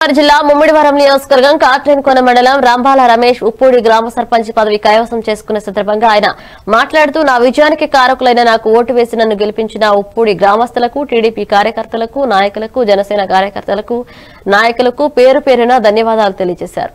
గోదావరి జిల్లా ముమ్మిడివరం నియోజకవర్గం కాట్రేనికోన మండలం రాంబాల రమేష్ ఉప్పూడి గ్రామ సర్పంచ్ పదవి కైవసం చేసుకున్న సందర్భంగా ఆయన మాట్లాడుతూ నా విజయానికి కారకులైన నాకు ఓటు వేసి నన్ను గెలిపించిన ఉప్పూడి గ్రామస్తులకు టీడీపీ కార్యకర్తలకు నాయకులకు జనసేన కార్యకర్తలకు నాయకులకు పేరు పేరున ధన్యవాదాలు తెలియజేశారు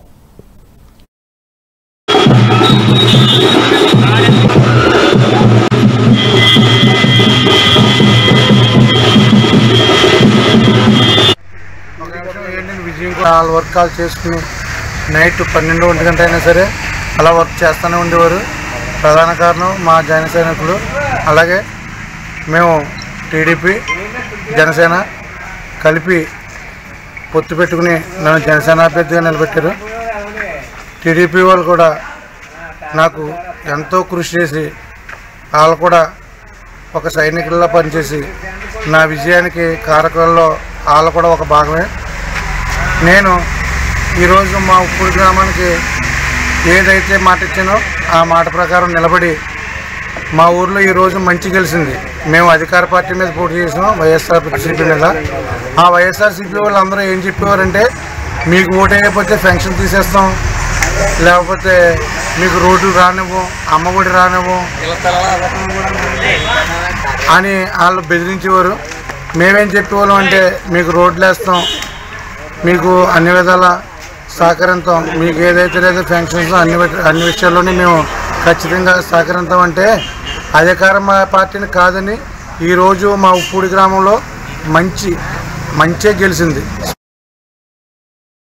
ఒక నిమిషం ఏంటి విజయం కూడా వాళ్ళు వర్క్ కాల్ చేసుకుని నైట్ పన్నెండు ఒంటి గంట అయినా సరే అలా వర్క్ చేస్తూనే ఉండేవారు ప్రధాన కారణం మా జన సైనికులు అలాగే మేము టీడీపీ జనసేన కలిపి పొత్తు పెట్టుకుని నన్ను జనసేన అభ్యర్థిగా నిలబెట్టారు టీడీపీ వాళ్ళు కూడా నాకు ఎంతో కృషి చేసి వాళ్ళు కూడా ఒక సైనికుల్లో పనిచేసి నా విజయానికి కారకుల్లో వాళ్ళు కూడా ఒక భాగమే నేను ఈరోజు మా ఉప్పుడు గ్రామానికి ఏదైతే మాట ఇచ్చానో ఆ మాట ప్రకారం నిలబడి మా ఊర్లో ఈరోజు మంచి గెలిచింది మేము అధికార పార్టీ మీద పోటీ చేసాం వైఎస్ఆర్ సిపి మీద ఆ వైఎస్ఆర్ సిపి వాళ్ళందరూ ఏం చెప్పేవారంటే మీకు ఓటు వేయకపోతే పెన్షన్ తీసేస్తాం లేకపోతే మీకు రోడ్లు రానివ్వం అమ్మఒడి రానివ్వం అని వాళ్ళు బెదిరించేవారు మేమేం చెప్పేవాళ్ళం అంటే మీకు రోడ్లు వేస్తాం మీకు అన్ని విధాల సహకరిస్తాం మీకు ఏదైతే లేదో ఫంక్షన్స్ అన్ని వి- అన్ని విషయాల్లోనే మేము ఖచ్చితంగా సహకరిస్తాం అంటే అధికార మా పార్టీని కాదని ఈరోజు మా ఉప్పూడి గ్రామంలో మంచి మంచే గెలిచింది